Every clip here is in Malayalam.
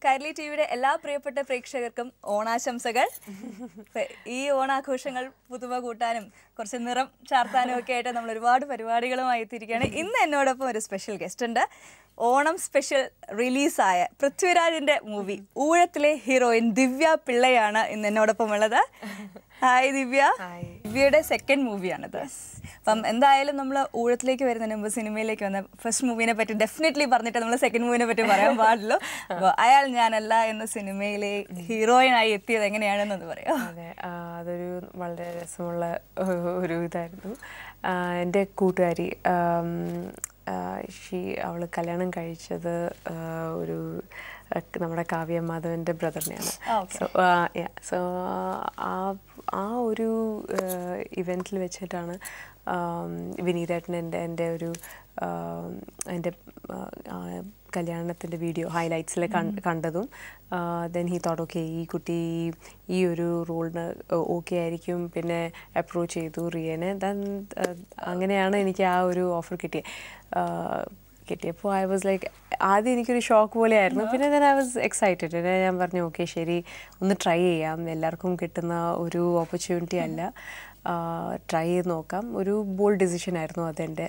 കൈരളി ടിവിയുടെ എല്ലാ പ്രിയപ്പെട്ട പ്രേക്ഷകർക്കും ഓണാശംസകൾ ഇപ്പൊ ഈ ഓണാഘോഷങ്ങൾ പുതുമ കൂട്ടാനും കുറച്ച് നിറം ചാർത്താനും ഒക്കെ ആയിട്ട് നമ്മൾ ഒരുപാട് പരിപാടികളുമായി എത്തിയിരിക്കുകയാണ് ഇന്ന് എന്നോടൊപ്പം ഒരു സ്പെഷ്യൽ ഗസ്റ്റ് ഉണ്ട് ഓണം സ്പെഷ്യൽ റിലീസായ പൃഥ്വിരാജിന്റെ മൂവി ഊഴത്തിലെ ഹീറോയിൻ ദിവ്യ പിള്ളയാണ് ഇന്ന് എന്നോടൊപ്പം ഉള്ളത് ഹായ് ദിവ്യ ദിവ്യയുടെ സെക്കൻഡ് മൂവിയാണിത് അപ്പം എന്തായാലും നമ്മൾ ഊഴത്തിലേക്ക് വരുന്നതിന് മുമ്പ് സിനിമയിലേക്ക് വന്ന ഫസ്റ്റ് മൂവിനെ പറ്റി ഡെഫിനറ്റ്ലി പറഞ്ഞിട്ട് നമ്മൾ സെക്കൻഡ് മൂവിനെ പറ്റി പറയാൻ പാടുള്ളൂ അപ്പോൾ അയാൾ ഞാനല്ല എന്ന സിനിമയിലെ ഹീറോയിനായി എത്തിയത് എങ്ങനെയാണെന്നത് പറയാം അതെ ആ, അതൊരു വളരെ രസമുള്ള ഒ- ഒരു ഇതായിരുന്നു ആ, എൻ്റെ കൂട്ടുകാരി ഷീ അവൾ കല്യാണം കഴിച്ചത് ആ, ഒരു ആ, നമ്മുടെ കാവ്യ മാധവൻ്റെ ബ്രദറിനെയാണ് ആ, okay. സോ സോ ആ ആ ഒരു ഇവൻറ്റിൽ വെച്ചിട്ടാണ് ആം, വിനീതേട്ടൻ എൻ്റെ എൻ്റെ ഒരു ആം, എൻ്റെ കല്യാണത്തിൻ്റെ വീഡിയോ ഹൈലൈറ്റ്സിൽ കണ്ടതും ദെൻ ഹി തോട്ട് ഓക്കെ ഈ കുട്ടി ഈ ഒരു റോളിന് ഓക്കെ ആയിരിക്കും പിന്നെ അപ്രോച്ച് ചെയ്തു റിയനെ ദെൻ അങ്ങനെയാണ് എനിക്ക് ആ ഒരു ഓഫർ കിട്ടിയത് കിട്ടിയപ്പോൾ ഐ വാസ് ലൈക്ക് ആദ്യം എനിക്കൊരു ഷോക്ക് പോലെയായിരുന്നു പിന്നെ then ഐ വാസ് എക്സൈറ്റഡ് പിന്നെ ഞാൻ പറഞ്ഞു ഓക്കെ ശരി ഒന്ന് ട്രൈ ചെയ്യാം എല്ലാവർക്കും കിട്ടുന്ന ഒരു ഓപ്പർച്യൂണിറ്റി അല്ല ട്രൈ ചെയ്ത് നോക്കാം ഒരു ബോൾഡ് ഡിസിഷൻ ആയിരുന്നു അതെൻ്റെ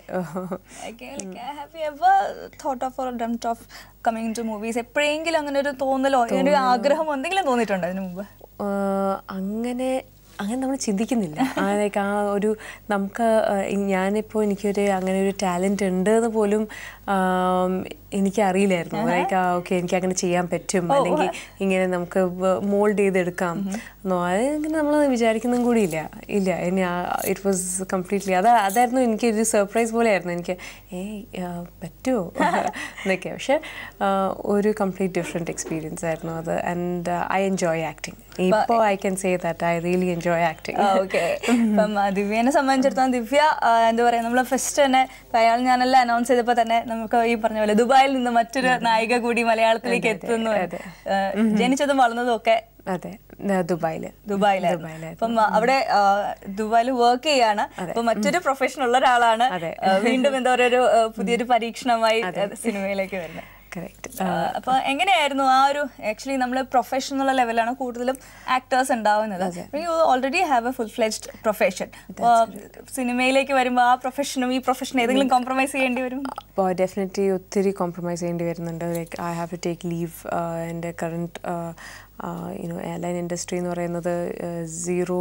have you ever thought of or dreamt of coming to movies എപ്പോഴെങ്കിലും അങ്ങനെ ഒരു തോന്നലോ അങ്ങനെ ഒരു ആഗ്രഹം എന്തെങ്കിലും തോന്നിയിട്ടുണ്ടോ അതിന് മുമ്പ് ആഹ് അങ്ങനെ അങ്ങനെ നമ്മൾ ചിന്തിക്കുന്നില്ല ആ ലൈക്ക് ആ ഒരു നമുക്ക് ആഹ് ഞാനിപ്പോൾ എനിക്കൊരു അങ്ങനെ ഒരു ടാലൻറ്റ് ഉണ്ട് എന്ന് പോലും ആം, എനിക്കറിയില്ലായിരുന്നു ലൈക്ക് ഓക്കെ എനിക്ക് അങ്ങനെ ചെയ്യാൻ പറ്റും അല്ലെങ്കിൽ ഇങ്ങനെ നമുക്ക് മോൾഡ് ചെയ്തെടുക്കാം എന്നോ അതിങ്ങനെ നമ്മൾ വിചാരിക്കുന്നതും കൂടി ഇല്ല ഇല്ല ഇനി ഇറ്റ് വാസ് കംപ്ലീറ്റ്ലി അത് അതായിരുന്നു എനിക്ക് ഒരു സർപ്രൈസ് പോലെയായിരുന്നു എനിക്ക് ഏയ് ആഹ് പറ്റുമോ എന്നൊക്കെ പക്ഷെ ആഹ് ഒരു കംപ്ലീറ്റ് ഡിഫറെൻറ്റ് എക്സ്പീരിയൻസ് ആയിരുന്നു അത് ആൻഡ് ഐ എൻജോയ് ആക്ടിങ് ഇപ്പോൾ I can say that I really enjoy acting okay ഇപ്പം ആ, ദിവ്യേനെ സംബന്ധിച്ചിടത്തോളം ദിവ്യ ആ, എന്താ പറയാ നമ്മൾ ഫസ്റ്റ് തന്നെ ഇപ്പം അയാൾ ഞാനെല്ലാം അനൗൺസ് ചെയ്തപ്പോൾ തന്നെ നമുക്ക് ഈ പറഞ്ഞ പോലെ ദുബായിൽ നിന്ന് മറ്റൊരു നായിക കൂടി മലയാളത്തിലേക്ക് എത്തുന്നു ആ, ജനിച്ചതും വളർന്നതും ഒക്കെ അതെ ദുബായിൽ ദുബായിലായിരുന്നു ദുബായിലായിരുന്നു. അപ്പം ആ, അവിടെ ദുബായിൽ വർക്ക് ചെയ്യാണ് അപ്പൊ മറ്റൊരു പ്രൊഫഷൻ ഉള്ള ഒരാളാണ് അതെ. ആ, വീണ്ടും എന്താ പറയുക ഒരു ആ, പുതിയൊരു പരീക്ഷണമായി സിനിമയിലേക്ക് വരുന്നത് കറക്റ്റ് അപ്പൊ എങ്ങനെയായിരുന്നു ആ ഒരു ആക്ച്വലി നമ്മൾ പ്രൊഫഷണൽ ലെവലാണ് കൂടുതലും ആക്ടേഴ്സ് ഉണ്ടാവുന്നത് you already have a full fledged profession സിനിമയിലേക്ക് വരുമ്പോൾ ആ പ്രൊഫഷനും ഈ പ്രൊഫഷനും ഏതെങ്കിലും കോംപ്രമൈസ് ചെയ്യേണ്ടി വരും അപ്പോൾ ഡെഫിനറ്റ്ലി ഒത്തിരി കോംപ്രമൈസ് ചെയ്യേണ്ടി വരുന്നുണ്ട് like I have to take leave എൻ്റെ കറണ്ട് യുനോ എയർലൈൻ ഇൻഡസ്ട്രി എന്ന് പറയുന്നത് സീറോ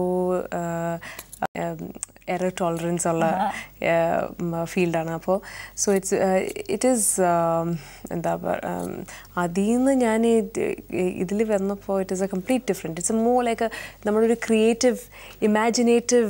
എറർ ടോളറൻസ് ഉള്ള ഫീൽഡാണ് അപ്പോൾ സോ ഇറ്റ്സ് ഇറ്റ് ഈസ് എന്താ പറയുക അതിൽ നിന്ന് ഞാൻ ഇതിൽ വന്നപ്പോൾ it is a complete different it's a more like നമ്മുടെ ഒരു ക്രിയേറ്റീവ് ഇമാജിനേറ്റീവ്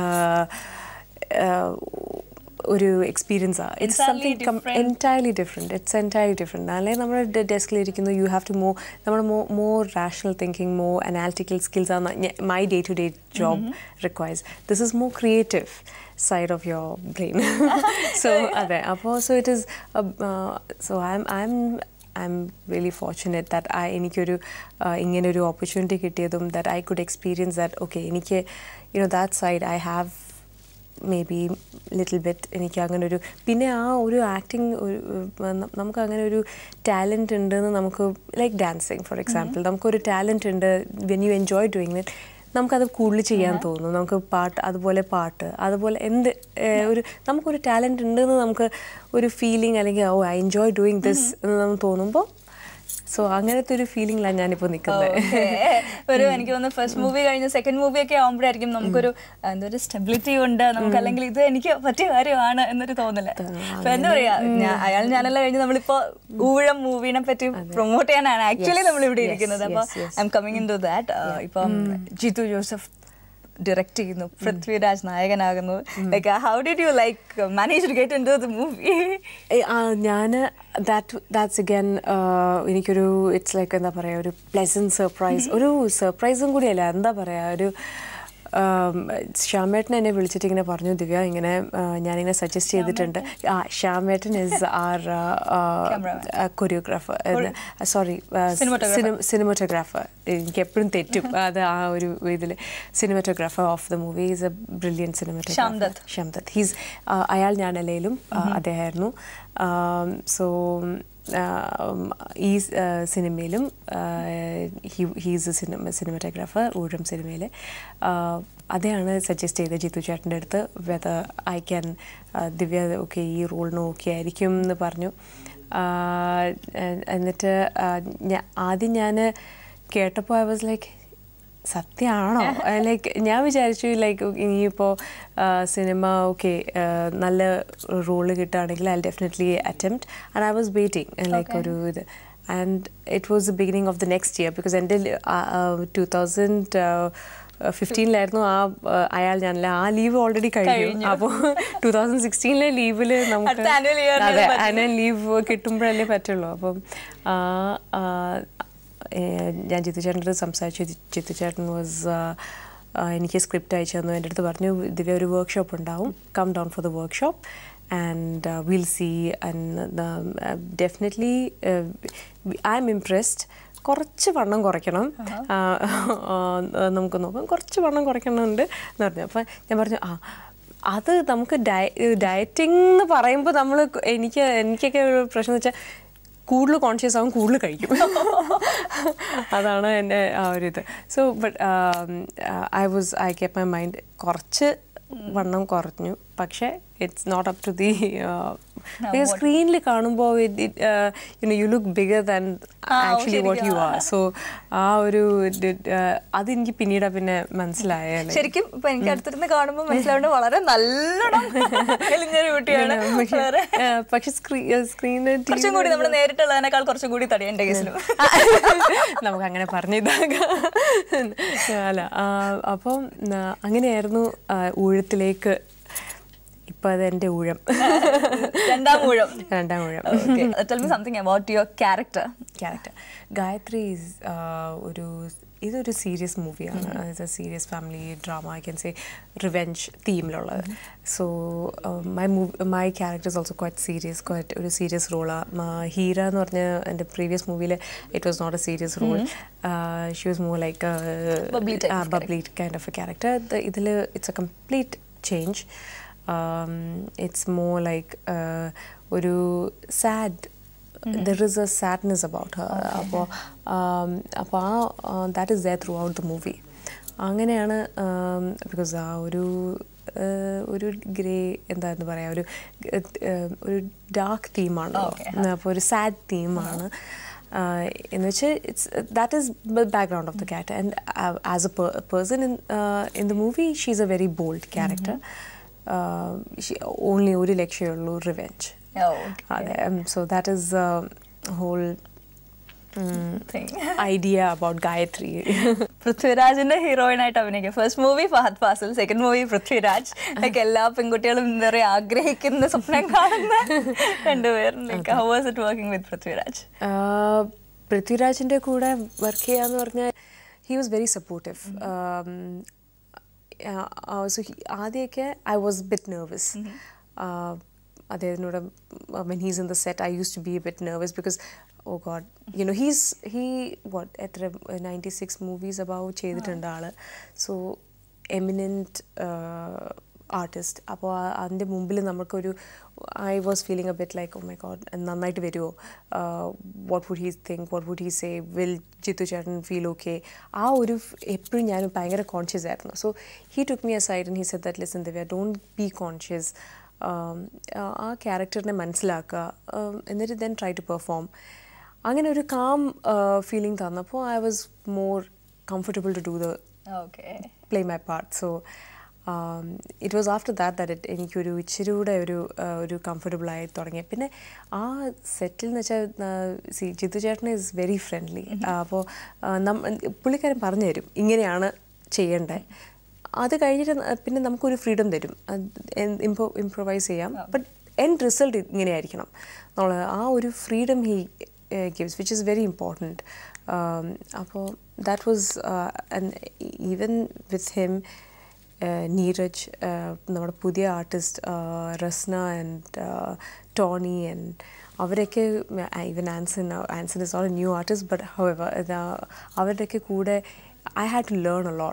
ഒരു എക്സ്പീരിയൻസ് ആണ് it's Entirely something entirely different it's entirely different അല്ലെങ്കിൽ നമ്മുടെ ഡെസ്കിലിരിക്കുന്നു യു ഹാവ് ടു മോ നമ്മുടെ mo more rational thinking more analytical skills ആണ് my day to day job requires this is more creative side of your brain so അതെ അപ്പോൾ so it is so I'm I'm I M really fortunate that I എനിക്കൊരു uh, ഇങ്ങനെ ഒരു ഓപ്പർച്യൂണിറ്റി കിട്ടിയതും that I could experience that okay എനിക്ക് you know that side I have maybe little bit എനിക്ക് അങ്ങനെ ഒരു പിന്നെ ആ ഒരു ആക്ടിങ് ഒരു ന- നമുക്ക് അങ്ങനെ ഒരു ടാലൻറ്റ് ഉണ്ടെന്ന് നമുക്ക് ലൈക്ക് ഡാൻസിങ് ഫോർ എക്സാമ്പിൾ നമുക്കൊരു ടാലൻറ്റ് ഉണ്ട് when you enjoy doing it നമുക്കത് കൂടുതൽ ചെയ്യാൻ തോന്നും നമുക്ക് പാട്ട് അതുപോലെ പാട്ട് അതുപോലെ എന്ത് ഏഹ്, ഒരു നമുക്കൊരു ടാലൻറ്റ് ഉണ്ടെന്ന് നമുക്ക് ഒരു ഫീലിംഗ് അല്ലെങ്കിൽ oh I enjoy doing this എന്ന് നമുക്ക് തോന്നുമ്പോൾ സോ അങ്ങനത്തെ ഒരു ഫീലിംഗിലാണ് ഞാനിപ്പോൾ നിൽക്കുന്നത് Okay. ഒരു എനിക്ക് തോന്നുന്നു ഫസ്റ്റ് മൂവി കഴിഞ്ഞ് സെക്കൻഡ് മൂവി ഒക്കെ ആകുമ്പോഴായിരിക്കും നമുക്കൊരു എന്താ ഒരു സ്റ്റെബിലിറ്റി ഉണ്ട് നമുക്ക് അല്ലെങ്കിൽ ഇത് എനിക്ക് പറ്റിയ കാര്യമാണ് എന്നൊരു തോന്നല് അപ്പൊ എന്താ പറയാ ഞാൻ- അയാൾ ഞാനെല്ലാം കഴിഞ്ഞ് നമ്മളിപ്പോ ഊഴം മൂവിനെ പറ്റി പ്രൊമോട്ട് ചെയ്യാനാണ് ആക്ച്വലി നമ്മൾ ഇവിടെ ഇരിക്കുന്നത് അപ്പൊ I am coming in to that ഇപ്പം ജിത്തു ജോസഫ് ഡയറക്റ്റ് ചെയ്യുന്നു പൃഥ്വിരാജ് നായകനാകുന്നു like how did you like manage to get in to the movie ഞാൻ ദാറ്റ് ദാറ്റ്സ് അഗൈൻ എനിക്കൊരു ഇറ്റ്സ് ലൈക്ക് എന്താ പറയുക ഒരു പ്ലെസൻറ്റ് സർപ്രൈസ് ഒരു സർപ്രൈസും കൂടിയല്ല എന്താ പറയുക ഒരു ശ്യാമേട്ടൻ എന്നെ വിളിച്ചിട്ട് ഇങ്ങനെ പറഞ്ഞു ദിവ്യ ഇങ്ങനെ ആ, ഞാനിങ്ങനെ സജസ്റ്റ് ചെയ്തിട്ടുണ്ട് ആ ശ്യാമേട്ടൻ is our choreographer sorry cinematographer എനിക്ക് എപ്പോഴും തെറ്റും അത് ആ ഒരു ഇതിൽ cinematographer of the movie is a brilliant cinematographer Shamdat. Shamdat he's അയാൾ ഞാൻ അല്ലെങ്കിലും അദ്ദേഹമായിരുന്നു സോ ഈ സിനിമയിലും ഹീസ് എ സിനിമ സിനിമാറ്റോഗ്രാഫർ ഊഴം സിനിമയിൽ അതെയാണ് സജസ്റ്റ് ചെയ്തത് ജിത്തു ചേട്ടൻ്റെ അടുത്ത് വെത ഐ ക്യാൻ ദിവ്യ ഓക്കെ ഈ റോളിന് ഓക്കെ ആയിരിക്കും എന്ന് പറഞ്ഞു ആഹ് എന്നിട്ട് ആഹ് ഞാ- ആദ്യം ഞാൻ കേട്ടപ്പോൾ ഐ വാസ് ലൈക്ക് സത്യമാണോ ലൈക്ക് ഞാൻ വിചാരിച്ചു ലൈക്ക് ഇനിയിപ്പോൾ സിനിമ ഓക്കെ നല്ല റോള് കിട്ടുകയാണെങ്കിൽ I definitely attempt and I was waiting like ഒരു ഇത് and it was the beginning of the next year because എൻ്റെ ടു തൗസൻഡ് ഫിഫ്റ്റീനിലായിരുന്നു ആ ആ, അയാൾ ഞാനല്ല ആ ലീവ് ഓൾറെഡി കഴിഞ്ഞു അപ്പോൾ ടു തൗസൻഡ് സിക്സ്റ്റീനിലെ ലീവിൽ നമുക്ക് അടുത്ത annual year ന് അതെ പറ്റും. ആനുവൽ ലീവ് കിട്ടുമ്പോഴല്ലേ പറ്റുള്ളൂ അപ്പം ആ, ആ, ഏ, ഞാൻ ജിത്തു ചേട്ടൻ്റെ അടുത്ത് സംസാരിച്ചു ജി- ജിത്തു ചേട്ടൻ വാസ് എനിക്ക് സ്ക്രിപ്റ്റ് അയച്ചു തന്നു എൻ്റെ അടുത്ത് പറഞ്ഞു ദിവ്യ ഒരു വർക്ക്ഷോപ്പ് ഉണ്ടാവും come down for the workshop and will see and definitely I am impressed കുറച്ച് വണ്ണം കുറയ്ക്കണം ആ, ആ, നമുക്ക് നോക്കാം കുറച്ച് വണ്ണം കുറയ്ക്കണമുണ്ട് എന്ന് പറഞ്ഞു അപ്പം ഞാൻ പറഞ്ഞു ആ അത് നമുക്ക് ഡയ ഡയറ്റിംഗ് എന്ന് പറയുമ്പോൾ നമ്മൾ എനിക്ക് എനിക്കൊക്കെ ഒരു പ്രശ്നം എന്ന് വെച്ചാൽ കൂടുതൽ കോൺഷ്യസ് ആവും കൂടുതൽ കഴിക്കും അതാണ് എൻ്റെ ആ ഒരു ഇത് so but I was I kept my mind കുറച്ച് വണ്ണം കുറഞ്ഞു പക്ഷേ it's not up to the സ്ക്രീനിൽ കാണുമ്പോൾ you know you look bigger than ആ, ആക്ച്വലി വാട്ട് യു ശരിക്കും. ആർ സോ ആ ഒരു ഇത്, ആ, അതെനിക്ക് പിന്നീട് പിന്നെ മനസ്സിലായ like, ശരിക്കും ഇപ്പൊ എനിക്ക് അടുത്തിരുന്ന് കാണുമ്പോൾ മനസ്സിലാവുന്നത് വളരെ നല്ലോണം മെലിഞ്ഞൊരു കുട്ടിയാണ് വളരെ ആ, പക്ഷെ സ്ക്രീനിൽ കുറച്ചും കൂടി നമ്മൾ നേരിട്ടുള്ളതിനേക്കാൾ കുറച്ചും കൂടി തടി എന്റെ കേസിലും നമുക്ക് അങ്ങനെ പറഞ്ഞിതാക്കാം അല്ല ആ, അപ്പം ആ, അങ്ങനെയായിരുന്നു ആ, ഊഴത്തിലേക്ക് ഇപ്പം അത് എൻ്റെ ഊഴം രണ്ടാം ഊഴം രണ്ടാം ഊഴം tell me something about your character character Gayathri is ഒരു ഇതൊരു സീരിയസ് മൂവിയാണ് it's a serious family drama I can say revenge തീമിലുള്ളത് so my move my character is also quite serious quite ഒരു സീരിയസ് റോളാണ് ഹീര എന്ന് പറഞ്ഞ എൻ്റെ പ്രീവിയസ് മൂവിയിൽ it was not a serious role she was more like Bubbly type of bubbly kind of a character ഇതിൽ it's a complete change it's more like ഒരു sad there is a sadness about her അപ്പോൾ അപ്പോൾ ആ that is the throughout the movie അങ്ങനെയാണ് ബിക്കോസ് ആ ഒരു uh, ഒരു ഗ്രേ എന്താന്ന് പറയാ ഒരു uh, ഒരു ഡാർക്ക് തീമാണ് Okay. അപ്പോൾ ഒരു സാഡ് തീമാണ് എന്ന് വെച്ചാൽ it's that is background of the character and as a person in in the movie she is a very bold character only ഒരു ലക്ഷ്യമേ ഉള്ളൂ റിവെഞ്ച് അതെ so that is whole idea about Gayathri പൃഥ്വിരാജിന്റെ ഹീറോയിൻ ആയിട്ട് അഭിനയിക്കുക first movie Fahadh Faasil second movie Prithviraj like എല്ലാ പെൺകുട്ടികളും എന്താ പറയുക ആഗ്രഹിക്കുന്ന സ്വപ്നം കാണുന്ന രണ്ടുപേരും like how was it working with Prithviraj പൃഥ്വിരാജിൻ്റെ കൂടെ വർക്ക് ചെയ്യാന്ന് പറഞ്ഞാൽ he was very supportive so ആദ്യമൊക്കെ ഐ വാസ് ബിറ്റ് നെർവസ് അദ്ദേഹത്തിനോട് when he's in the set I use to be bit nervous because oh god you know he's he what എത്ര നയൻറ്റി സിക്സ് മൂവീസ് അബൌവ് ചെയ്തിട്ടുണ്ട് ആള് സോ എമിനൻറ്റ് ആർട്ടിസ്റ്റ് അപ്പോൾ അതിൻ്റെ മുമ്പിൽ നമുക്കൊരു I was feeling a bit like oh my god നന്നായിട്ട് വരുമോ what would he think what would he say will Jeethu ചേട്ടൻ ഫീൽ ഓക്കെ ആ ഒരു എപ്പോഴും ഞാൻ ഭയങ്കര കോൺഷ്യസ് ആയിരുന്നു so he took me a side and he said that listen Divya don't be conscious ആ ക്യാരക്ടറിനെ മനസ്സിലാക്കുക um, എന്നിട്ട് ദെൻ ട്രൈ ടു പെർഫോം അങ്ങനെ ഒരു കാം ഫീലിംഗ് തന്നപ്പോൾ I was more comfortable to do the okay play my part so it was after that that it എനിക്കൊരു ഇച്ചിരി കൂടെ ഒരു uh, ഒരു comfortable ആയി തുടങ്ങി പിന്നെ ആ സെറ്റിൽ എന്ന് വെച്ചാൽ സി ജിത്തു ചേട്ടൻ ഈസ് വെരി ഫ്രണ്ട്ലി അപ്പോൾ പുള്ളിക്കാരൻ പറഞ്ഞു തരും ഇങ്ങനെയാണ് ചെയ്യേണ്ടത് അത് കഴിഞ്ഞിട്ട് ന- പിന്നെ നമുക്കൊരു ഫ്രീഡം തരും ഇംപ്രോ ഇംപ്രൊവൈസ് ചെയ്യാം ബട്ട് എൻഡ് റിസൾട്ട് ഇങ്ങനെയായിരിക്കണം എന്നുള്ള ആ ഒരു freedom he gives which is very important അപ്പോൾ that was even with him Neeraj നമ്മുടെ പുതിയ artist Rasna and Tony and അവരൊക്കെ even Anson Anson is all a new artist but however അവരുടെയൊക്കെ കൂടെ I had to learn a lot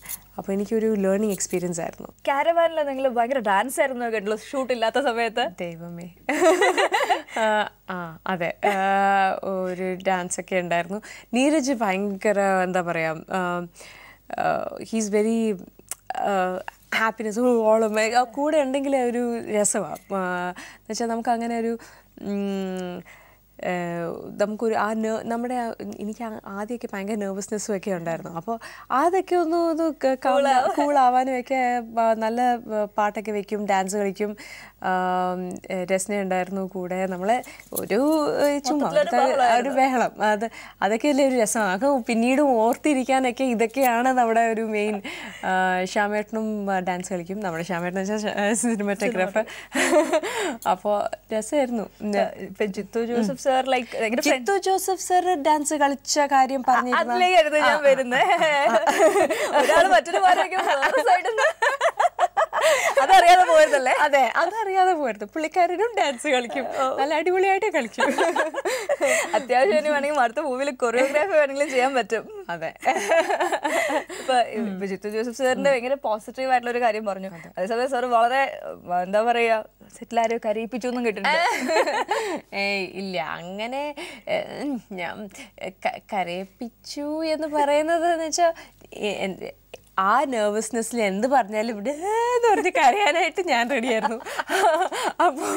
അപ്പോൾ എനിക്കൊരു ലേണിംഗ് എക്സ്പീരിയൻസ് ആയിരുന്നു കാരവാനിൽ നിങ്ങൾ ഭയങ്കര ഡാൻസ് ആയിരുന്നു കേട്ടല്ലോ ഷൂട്ട് ഇല്ലാത്ത സമയത്ത് ദൈവമേ ആ, ആ അതെ ആ, ഒരു ഡാൻസ് ഒക്കെ ഉണ്ടായിരുന്നു നീരജ് ഭയങ്കര എന്താ പറയുക ഹീസ് വെരി ഹാപ്പിനെസ് ഓളം കൂടെ ഉണ്ടെങ്കിൽ ഒരു രസമാണ് എന്നുവെച്ചാൽ നമുക്ക് അങ്ങനെ ഒരു ഉം, ഏഹ് നമുക്കൊരു ആ നെ നമ്മുടെ ആ- എനിക്ക് ആ- ആദ്യമൊക്കെ ഭയങ്കര നെർവസ്നെസ്സും ഒക്കെ ഉണ്ടായിരുന്നു അപ്പോൾ അതൊക്കെ ഒന്ന് ഒന്ന് കൂളാവാനും ഒക്കെ ആ, നല്ല ആ, പാട്ടൊക്കെ വെക്കും ഡാൻസ് കളിക്കും ആം, ഏഹ് രസ്ന ഉണ്ടായിരുന്നു കൂടെ നമ്മളെ ഒരു ഏഹ് ചുമ്മാ മൊത്തത്തിലൊരു ഒരു ഒരു ബഹളം അത് അതൊക്കെയല്ലേ ഒരു രസമാണ് അത് പിന്നീട് ഓർത്തിരിക്കാനൊക്കെ ഇതൊക്കെയാണ് നമ്മുടെ ഒരു മെയിൻ ശ്യാമേട്ടനും ഡാൻസ് കളിക്കും നമ്മുടെ ശ്യാമേട്ടൻ വെച്ചാൽ സിനിമാറ്റോഗ്രാഫർ അപ്പോൾ രസമായിരുന്നു ഇപ്പൊ ജിത്തു ജോസഫ് സാർ ലൈക്ക് ഭയങ്കര friend- Jeethu Joseph sir dance കളിച്ച കാര്യം പറഞ്ഞിരുന്നു അതിലേക്കായിരുന്നു ഞാൻ വരുന്നത് ഒരാൾ മറ്റൊരു പാരയ്ക്കും സൈഡിൽ നിന്ന് അതറിയാതെ പോയതല്ലേ അതെ അതറിയാതെ പോയിരുന്നു പുള്ളിക്കാരനും ഡാൻസ് കളിക്കും നല്ല അടിപൊളിയായിട്ട് കളിക്കും അത്യാവശ്യം ഇനി വേണമെങ്കിൽ അടുത്ത മൂവിയിൽ കൊറിയോഗ്രാഫി വേണമെങ്കിലും ചെയ്യാൻ പറ്റും അതെ ഇപ്പൊ ഇപ്പൊ ജിത്തു ജോസഫ് സാറിന്റെ ഭയങ്കര പോസിറ്റീവ് ആയിട്ടുള്ള ഒരു കാര്യം പറഞ്ഞു അതേസമയം സാർ വളരെ ഉം, എന്താ പറയാ സെറ്റിൽ ആരോ കരയിപ്പിച്ചു എന്നും കേട്ടിട്ടുണ്ട് ഏയ് ഇല്ല അങ്ങനെ ഏഹ്, ഞാൻ ക- കരയിപ്പിച്ചു എന്ന് പറയുന്നത് എന്ന് വെച്ചാൽ ആ നെർവസ്നെസ്സിൽ എന്ത് പറഞ്ഞാലും ഇവിടെ എന്ന് പറഞ്ഞ് കരയാനായിട്ട് ഞാൻ റെഡിയായിരുന്നു അപ്പോൾ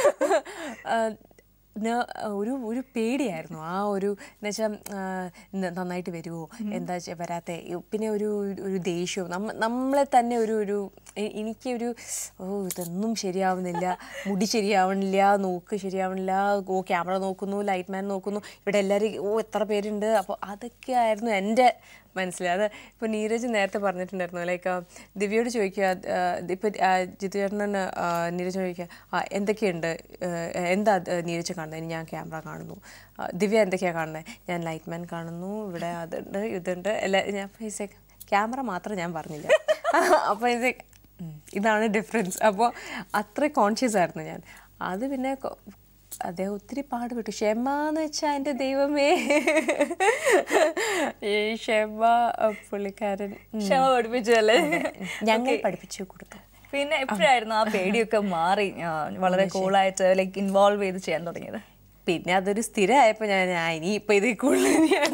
ഒരു ഒരു പേടിയായിരുന്നു ആ ഒരു എന്നുവെച്ചാൽ നന്നായിട്ട് വരുമോ എന്താ ചെ- വരാത്തെ ഇ- പിന്നെ ഒരു ഒരു ദേഷ്യവും നമ്മ നമ്മളെ തന്നെ ഒരു ഒരു എ- എനിക്കൊരു ഓ ഇതൊന്നും ശരിയാവുന്നില്ല മുടി ശരിയാവണില്ല നോക്ക് ശരിയാവണില്ല ഓ ക്യാമറ നോക്കുന്നു ലൈറ്റ് മാൻ നോക്കുന്നു ഇവിടെ എല്ലാവരും ഓ എത്ര പേരുണ്ട് അപ്പോൾ അതൊക്കെ ആയിരുന്നു എൻ്റെ മനസ്സിൽ അത് ഇപ്പോൾ നീരജ് നേരത്തെ പറഞ്ഞിട്ടുണ്ടായിരുന്നു ലൈക്ക് ദിവ്യയോട് ചോദിക്കുക ഇപ്പോൾ ജിത്തു ചേട്ടൻ നീരജ് ചോദിക്കുക ആ എന്തൊക്കെയുണ്ട് ആ, എന്താ അത് നീരജ് കാണുന്നത് ഇനി ഞാൻ ക്യാമറ കാണുന്നു ആ, ദിവ്യ എന്തൊക്കെയാണ് കാണുന്നത് ഞാൻ ലൈറ്റ് മാൻ കാണുന്നു ഇവിടെ അതുണ്ട് ഇതുണ്ട് എല്ലാ ഞാൻ ക്യാമറ മാത്രം ഞാൻ പറഞ്ഞില്ല അപ്പോൾ ഇത് ഉം, ഇതാണ് ഡിഫറൻസ് അപ്പോൾ അത്ര കോൺഷ്യസ് ആയിരുന്നു ഞാൻ അത് പിന്നെ കൊ- അദ്ദേഹം ഒത്തിരി പാടുപെട്ടു ക്ഷമ എന്ന് വെച്ചാൽ എൻ്റെ ദൈവമേ ഈ ക്ഷമ അഹ് പുള്ളിക്കാരൻ ഉം. ക്ഷമ പഠിപ്പിച്ചു അല്ലേ ഞങ്ങൾ പഠിപ്പിച്ചു കൊടുത്തു പിന്നെ എപ്പോഴായിരുന്നു ആ പേടിയൊക്കെ മാറി ആ, വളരെ കൂളായിട്ട് ലൈക്ക് ഇൻവോൾവ് ചെയ്ത് ചെയ്യാൻ തുടങ്ങിയത് പിന്നെ അതൊരു സ്ഥിരമായപ്പോൾ ഞാൻ ആ, ഇനി ഇപ്പം ഇത് കൂടുതൽ ഞാൻ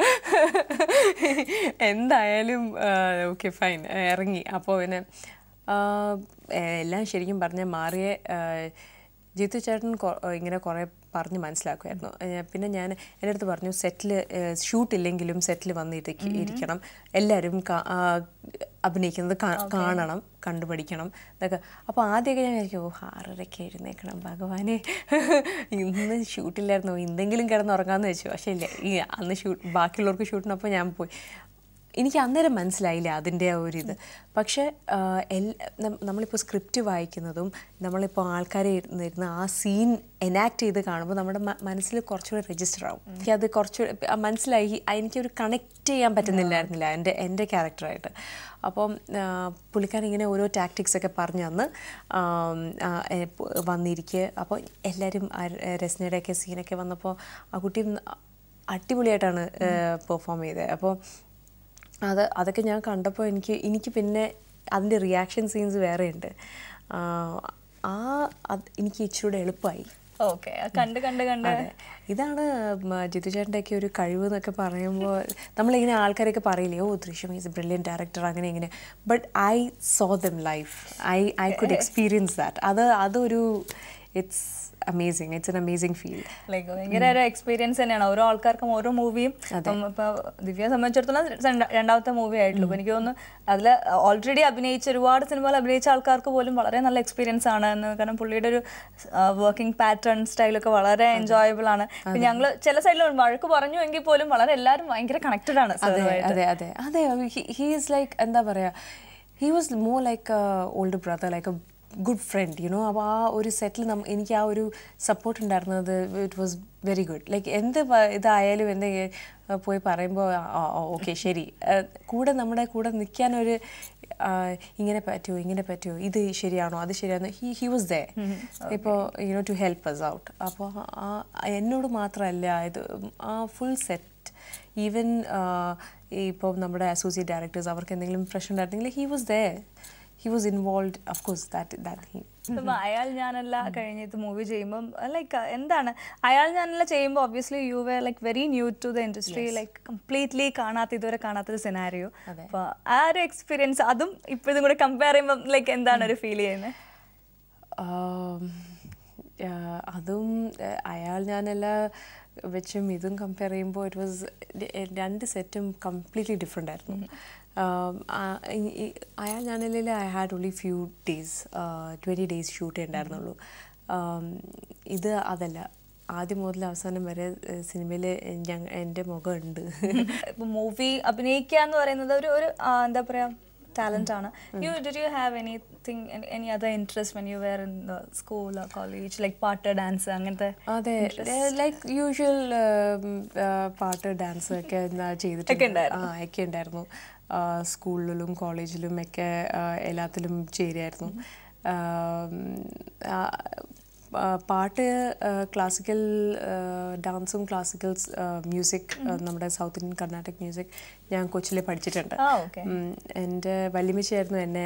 എന്തായാലും ഓക്കെ ഫൈൻ ഇറങ്ങി അപ്പോൾ പിന്നെ ആ, എല്ലാം ശരിക്കും പറഞ്ഞാൽ മാറിയ ആ, ജിത്തു ചേട്ടൻ കൊ- ഇങ്ങനെ കുറേ പറഞ്ഞ് മനസ്സിലാക്കുമായിരുന്നു ഏ, പിന്നെ ഞാൻ എൻ്റെ അടുത്ത് പറഞ്ഞു സെറ്റിൽ ഷൂട്ടില്ലെങ്കിലും സെറ്റിൽ വന്ന് ഇരിക്ക- ഇരിക്കണം എല്ലാവരും കാ- ആ, അഭിനയിക്കുന്നത് കാ- കാണണം കണ്ടുപഠിക്കണം എന്നൊക്കെ അപ്പോൾ ആദ്യമൊക്കെ ഞാൻ വിചാരിക്കും ഓ ആറരയ്ക്ക് എഴുന്നേക്കണം ഭഗവാനെ ഇന്ന് ഷൂട്ടില്ലായിരുന്നു എന്തെങ്കിലും കിടന്നുറങ്ങാമെന്ന് വെച്ചു പക്ഷേ ഇല്ല ഈ അന്ന് ഷൂട്ട് ബാക്കിയുള്ളവർക്ക് ഷൂട്ടിനപ്പോൾ ഞാൻ പോയി എനിക്ക് അന്നേരം മനസ്സിലായില്ല അതിൻ്റെ ആ ഒരു ഇത് പക്ഷേ ആ, എൽ- നം- നമ്മളിപ്പോൾ സ്ക്രിപ്റ്റ് വായിക്കുന്നതും നമ്മളിപ്പോൾ ആൾക്കാരെ ഇരുന്ന് ഇരുന്ന് ആ സീൻ എനാക്ട് ചെയ്ത് കാണുമ്പോൾ നമ്മുടെ മ- മനസ്സിൽ കുറച്ചുകൂടെ രജിസ്റ്റർ ആവും എനിക്ക് അത് കുറച്ചുകൂടെ ആ മനസ്സിലായി ആ എനിക്കൊരു കണക്ട് ചെയ്യാൻ പറ്റുന്നില്ലായിരുന്നില്ല എൻ്റെ എൻ്റെ ക്യാരക്ടറായിട്ട് അപ്പം ആ, പുള്ളിക്കാരൻ ഇങ്ങനെ ഓരോ ടാക്ടിക്സ് ഒക്കെ പറഞ്ഞു തന്ന് ആം, ആ, എ, പ് വന്നിരിക്കുക അപ്പോൾ എല്ലാവരും ആ രസ്നയുടെയൊക്കെ സീനൊക്കെ വന്നപ്പോൾ ആ കുട്ടി അടിപൊളിയായിട്ടാണ് പെർഫോം ചെയ്തത് അപ്പോൾ അത് അതൊക്കെ ഞാൻ കണ്ടപ്പോൾ എനിക്ക് എനിക്ക് പിന്നെ അതിൻ്റെ റിയാക്ഷൻ സീൻസ് വേറെ ഉണ്ട് ആ അത് എനിക്ക് ഇച്ചിരൂടെ എളുപ്പമായി ഓക്കെ കണ്ട് കണ്ട് കണ്ട് അതെ ഇതാണ് മ, ജിത്തു ചേട്ടൻ്റെയൊക്കെ ഒരു കഴിവ് എന്നൊക്കെ പറയുമ്പോൾ നമ്മളിങ്ങനെ ആൾക്കാരൊക്കെ പറയില്ലേ ഓ ദൃശ്യം ഈസ് ബ്രില്യൻ ഡയറക്ടർ അങ്ങനെ ഇങ്ങനെ but I saw them life I I could experience that അത് അതൊരു it's amazing it's an amazing feel like ഭയങ്കര ഒരു എക്സ്പീരിയൻസ് തന്നെയാണ് ഓരോ ആൾക്കാർക്കും ഓരോ മൂവിയും ഇപ്പൊ ദിവ്യയെ സംബന്ധിച്ചിടത്തോളം രണ്ട- രണ്ടാമത്തെ മൂവി ആയിട്ടുള്ളൂ അപ്പൊ എനിക്ക് തോന്നുന്നു അതിൽ ഓൾറെഡി അഭിനയിച്ച ഒരുപാട് സിനിമകൾ അഭിനയിച്ച ആൾക്കാർക്ക് പോലും വളരെ നല്ല എക്സ്പീരിയൻസ് ആണ് എന്ന് കാരണം പുള്ളിയുടെ ഒരു വർക്കിംഗ് പാറ്റേൺ സ്റ്റൈലൊക്കെ വളരെ എൻജോയബിൾ ആണ് പിന്നെ ഞങ്ങൾ ചില സൈഡിൽ വഴക്ക് പറഞ്ഞു എങ്കിൽ പോലും വളരെ എല്ലാവരും ഭയങ്കര കണക്റ്റഡ് ആണ് അതെ സാറുമായിട്ട് അതെ അതെ അതെ ഹി ഈസ് ലൈക്ക് എന്താ പറയുക he was more like old brother like a good friend you know അപ്പോൾ ആ ഒരു സെറ്റിൽ നം എനിക്ക് ആ ഒരു സപ്പോർട്ട് ഉണ്ടായിരുന്നത് it was very good like എന്ത് പ- ഇതായാലും എന്ത് ഏ, പോയി പറയുമ്പോൾ ഓക്കെ ശരി ഏ, കൂടെ നമ്മുടെ കൂടെ നിൽക്കാനൊരു ആ, ഇങ്ങനെ പറ്റുമോ ഇങ്ങനെ പറ്റുമോ ഇത് ശരിയാണോ അത് ശരിയാണോ ഹി ഹി വാസ് ദേ ഇപ്പോൾ you know to help us out അപ്പോൾ ആ എന്നോട് മാത്രമല്ല ഇത് ആ ഫുൾ സെറ്റ് ഈവൻ ഇപ്പോൾ നമ്മുടെ അസോസിയേറ്റ് ഡയറക്ടേഴ്സ് അവർക്ക് എന്തെങ്കിലും പ്രശ്നം ഉണ്ടായിരുന്നെങ്കിൽ he was there he was involve of course that that he ഇപ്പം അയാൾ ഞാനല്ല കഴിഞ്ഞിട്ട് മൂവി ചെയ്യുമ്പം ലൈക്ക് എന്താണ് അയാൾ ഞാനല്ല ചെയ്യുമ്പോൾ obviously you were like very new to the industry like completely കാണാത്ത ഇതുവരെ കാണാത്തൊരു സിനാരിയോ അതെ. അപ്പോൾ ആ ഒരു എക്സ്പീരിയൻസ് അതും ഇപ്പോഴും കൂടെ കമ്പയർ ചെയ്യുമ്പോൾ ലൈക്ക് എന്താണ് ഒരു ഫീൽ ചെയ്യുന്നത് ആം, ആ, അതും ആ, അയാൾ ഞാനെല്ലാം വെച്ചും ഇതും കമ്പയർ ചെയ്യുമ്പോൾ ഇറ്റ് വാസ് രണ്ട് സെറ്റും കംപ്ലീറ്റ്ലി ഡിഫറെൻ്റ് ആയിരുന്നു ആം, ആ, ഈ- ഈ- അയാൾ ഞാനല്ലിൽ I had only few days twenty days shoot ഉണ്ടായിരുന്നുള്ളൂ ആം, ഇത് അതല്ല ആദ്യം മുതൽ അവസാനം വരെ സിനിമയിൽ ഞങ്ങ എൻ്റെ മുഖമുണ്ട് ഇപ്പൊ മൂവി അഭിനയിക്കുക എന്ന് പറയുന്നത് ഒരു ഒരു ആ, എന്താ പറയാ ടാലന്റ് ആണ് you did you have anything any other interest when you were in school college like പാട്ട് ഡാൻസ് അങ്ങനത്തെ അതെ ലൈക്ക് യൂഷ്വൽ പാട്ട് ഡാൻസ് ഒക്കെ എന്നാ ഒക്കെ ചെയ്തിട്ടുണ്ട് ഉണ്ടായിരുന്നു. ആ ഒക്കെ ഉണ്ടായിരുന്നു ആ, സ്കൂളിലും കോളേജിലും ഒക്കെ ആ, എല്ലാത്തിലും ചേരുമായിരുന്നു ആം, ആ, ആ, പാട്ട് ക്ലാസിക്കൽ ഡാൻസും ക്ലാസിക്കൽ മ്യൂസിക് നമ്മുടെ സൗത്ത് ഇന്ത്യൻ കർണാട്ടിക് മ്യൂസിക് ഞാൻ കൊച്ചിലെ പഠിച്ചിട്ടുണ്ട് ആ ഓക്കെ ഉം, എൻ്റെ വല്യമ്മച്ചിയായിരുന്നു എന്നെ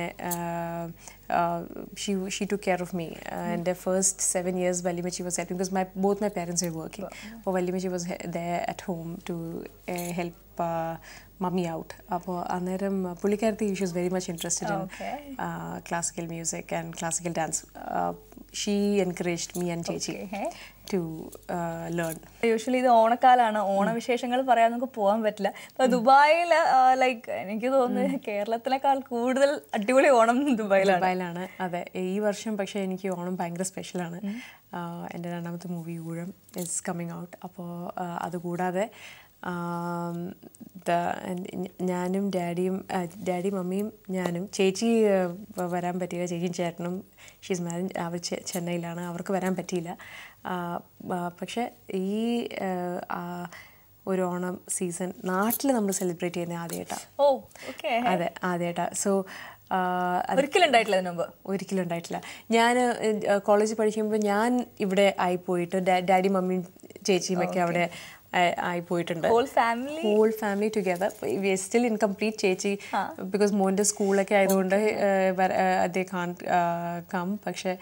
she she to care of me എൻ്റെ ഫസ്റ്റ് സെവൻ ഇയേഴ്സ് വല്യമ്മച്ചി was helping because my both my parents are working അപ്പോൾ വല്യമ്മച്ചി was the at home to help mummy out അപ്പോൾ അന്നേരം പുള്ളിക്കാരത്തി she was very much interested in Okay. Classical music and classical dance she encouraged me and ചേച്ചി Okay. ടു ലേൺ യൂഷ്വലി ഇത് ഓണക്കാലാണ് ഓണവിശേഷങ്ങൾ പറയാൻ നമുക്ക് പോകാൻ പറ്റില്ല ഇപ്പൊ ദുബായിൽ ലൈക്ക് എനിക്ക് തോന്നുന്നു കേരളത്തിനേക്കാൾ കൂടുതൽ അടിപൊളി ഓണം ദുബായിലാണ് ദുബായിലാണ് അതെ ഈ വർഷം പക്ഷേ എനിക്ക് ഓണം ഭയങ്കര സ്പെഷ്യലാണ് എൻ്റെ രണ്ടാമത്തെ മൂവി ഊഴം ഇസ് കമ്മിങ് ഔട്ട് അപ്പോൾ അതുകൂടാതെ ആം, ദ- ഞ- ഞാനും ഡാഡിയും ആ, ഡാഡി മമ്മിയും ഞാനും ചേച്ചി ആ, വ- വരാൻ പറ്റിയില്ല ചേച്ചിയും ചേട്ടനും ഷീസ് മാരേജ് അവർ ചെ- ചെന്നൈയിലാണ് അവർക്ക് വരാൻ പറ്റിയില്ല ആ, ആ, പക്ഷേ ഈ ആ, ആ, ഒരു ഓണം സീസൺ നാട്ടിൽ നമ്മൾ സെലിബ്രേറ്റ് ചെയ്യുന്നത് ആദ്യമായിട്ടാണ് ഓ ഓക്കെ അതെ ആദ്യമായിട്ടാ സോ ഒരിക്കലും ഉണ്ടായിട്ടില്ല അതിന് മുമ്പ് ഒരിക്കലും ഉണ്ടായിട്ടില്ല ഞാൻ കോളേജിൽ പഠിക്കുമ്പോൾ ഞാൻ ഇവിടെ ആയിപ്പോയിട്ട് ഡാഡി മമ്മിയും ചേച്ചിയും ഒക്കെ അവിടെ ആയി- ആയിപ്പോയിട്ടുണ്ട് whole family whole family together we still incomplete ചേച്ചി ബിക്കോസ് മോൻ്റെ സ്കൂളൊക്കെ ആയതുകൊണ്ട് ദേ കാൺ കം പക്ഷേ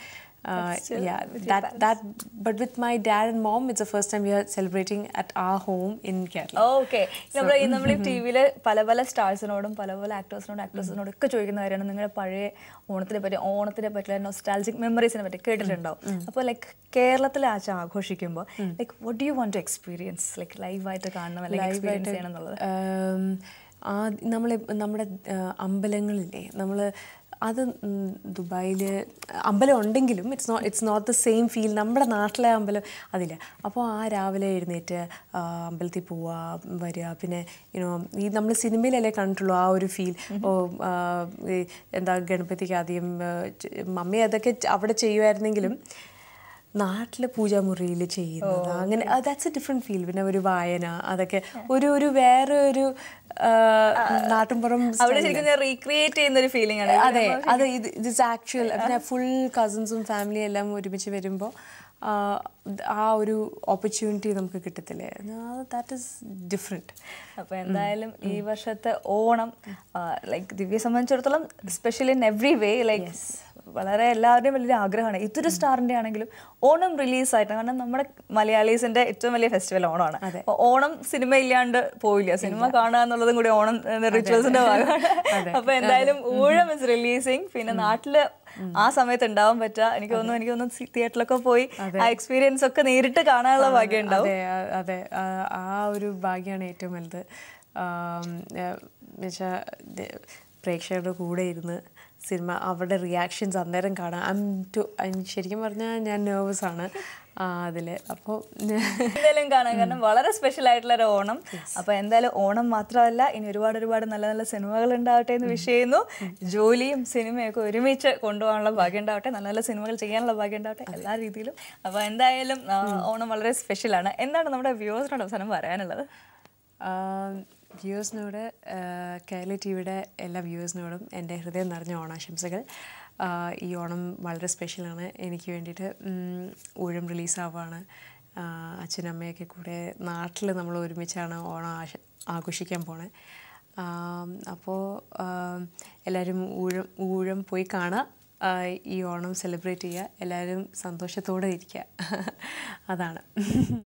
but with my dad and mom it's a first time we are celebrating at ah home in Kerala okay നമ്മൾ ഈ നമ്മൾ ഈ ടി വിയില് പല പല സ്റ്റാർസിനോടും പല പല ആക്ടേഴ്സിനോടും ആക്ട്രസിനോടും ഒക്കെ ചോദിക്കുന്ന കാര്യമാണ് നിങ്ങളുടെ പഴയ ഓണത്തിനെ പറ്റി ഓണത്തിനെ പറ്റിയുള്ള നൊസ്റ്റാൾജിക് മെമ്മറീസിനെ പറ്റി കേട്ടിട്ടുണ്ടാവും അപ്പോൾ ലൈക്ക് കേരളത്തിലെ ആച്ച ആഘോഷിക്കുമ്പോൾ like what do you want to experience like ലൈവായിട്ട് കാണണം അല്ലെങ്കിൽ എക്സ്പീരിയൻസ് ചെയ്യണം എന്നുള്ളത് ഉം, ആ നമ്മൾ നമ്മുടെ ആ, അമ്പലങ്ങളില്ലേ നമ്മൾ അത് ദുബായിൽ അമ്പലം ഉണ്ടെങ്കിലും it's not it's not the same feel നമ്മുടെ നാട്ടിലെ അമ്പലം അതില്ല അപ്പോൾ ആ രാവിലെ എഴുന്നേറ്റ് ആ, അമ്പലത്തിൽ പോവുക വരിക പിന്നെ യുനോ ഈ നമ്മൾ സിനിമയിലല്ലേ കണ്ടിട്ടുള്ളൂ ആ ഒരു ഫീൽ ഓ ആ, ഈ എന്താ ഗണപതിക്ക് ആദ്യം ആ, ചെ- മമ്മി അതൊക്കെ ച- അവിടെ ചെയ്യുമായിരുന്നെങ്കിലും നാട്ടിലെ പൂജാമുറിയിൽ ചെയ്യുന്നത് അങ്ങനെ ദാറ്റ്സ് എ ഡിഫറെൻറ്റ് ഫീൽ പിന്നെ ഒരു വായന അതൊക്കെ ഒരു ഒരു വേറെ ഒരു ആ, നാട്ടിൻപുറം അവിടെ ശരിക്കും റീക്രിയേറ്റ് ചെയ്യുന്ന ഒരു ഫീലിംഗ് ആണ് അതെ അത് ഇത് ഇറ്റ്സ് ആക്ച്വൽ പിന്നെ ഫുൾ കസിൻസും ഫാമിലിയും എല്ലാം ഒരുമിച്ച് വരുമ്പോൾ ആ ഒരു ഓപ്പർച്യൂണിറ്റി നമുക്ക് കിട്ടത്തില്ലേ ദാറ്റ് ഈസ് ഡിഫറെൻറ്റ് അപ്പോൾ എന്തായാലും ഈ വർഷത്തെ ഓണം ലൈക്ക് ദിവ്യയെ സംബന്ധിച്ചിടത്തോളം special in every way like വളരെ എല്ലാവരുടെയും വലിയൊരു ആഗ്രഹമാണ് ഇതൊരു സ്റ്റാറിന്റെ ആണെങ്കിലും ഓണം റിലീസ് ആയിട്ട് കാരണം നമ്മുടെ മലയാളീസിന്റെ ഏറ്റവും വലിയ ഫെസ്റ്റിവൽ ഓണമാണ് അപ്പോൾ ഓണം സിനിമ ഇല്ലാണ്ട് പോയില്ല സിനിമ കാണുക എന്നുള്ളതും കൂടി ഓണം റിച്വൽസിന്റെ ഭാഗമാണ് അപ്പൊ എന്തായാലും ഊഴം ഇസ് റിലീസിങ് പിന്നെ നാട്ടില് ആ സമയത്ത് ഉണ്ടാവാൻ പറ്റുക എനിക്ക് തോന്നുന്നു എനിക്ക് തോന്നുന്നു തിയേറ്ററിലൊക്കെ പോയി ആ എക്സ്പീരിയൻസ് ഒക്കെ നേരിട്ട് കാണാനുള്ള ഭാഗ്യം ഉണ്ടാവും അതെ ആ- അതെ ആ ആ ഒരു ഭാഗ്യമാണ് ഏറ്റവും വലുത് എന്നുവെച്ചാൽ പ്രേക്ഷകരുടെ കൂടെ ഇരുന്ന് സിനിമ അവരുടെ റിയാക്ഷൻസ് അന്നേരം കാണാം ഐം ടു ശരിക്കും പറഞ്ഞാൽ ഞാൻ നെർവസ് ആണ് അതിൽ അപ്പോൾ എന്തായാലും കാണാം കാരണം വളരെ സ്പെഷ്യൽ ആയിട്ടുള്ള ഒരു ഓണം അപ്പൊ എന്തായാലും ഓണം മാത്രമല്ല ഇനി ഒരുപാട് ഒരുപാട് നല്ല നല്ല സിനിമകൾ ഉണ്ടാവട്ടെ എന്ന് വിഷ് ചെയ്യുന്നു ജോലിയും സിനിമയൊക്കെ ഒരുമിച്ച് കൊണ്ടുപോകാനുള്ള ഭാഗ്യം ഉണ്ടാവട്ടെ നല്ല നല്ല സിനിമകൾ ചെയ്യാനുള്ള ഭാഗ്യം ഉണ്ടാവട്ടെ എല്ലാ രീതിയിലും അപ്പൊ എന്തായാലും ആ, ഓണം വളരെ സ്പെഷ്യലാണ് എന്താണ് നമ്മുടെ വ്യൂവേഴ്സിനോട് അവസാനം പറയാനുള്ളത് വ്യൂവേഴ്സിനോട് കേരള ടി വിയുടെ എല്ലാ വ്യൂവേഴ്സിനോടും എൻ്റെ ഹൃദയം നിറഞ്ഞ ഓണാശംസകൾ ആ, ഈ ഓണം വളരെ സ്പെഷ്യലാണ് എനിക്ക് വേണ്ടിയിട്ട് ഉം, ഊഴം റിലീസാവുകയാണ് അച്ഛനും അമ്മയൊക്കെ കൂടെ നാട്ടിൽ നമ്മൾ ഒരുമിച്ചാണ് ഓണം ആശ ആഘോഷിക്കാൻ പോണേ അപ്പോൾ എല്ലാവരും ഊഴം ഊഴം പോയി കാണുക ആ, ഈ ഓണം സെലിബ്രേറ്റ് ചെയ്യുക എല്ലാവരും സന്തോഷത്തോടെ ഇരിക്കുക അതാണ്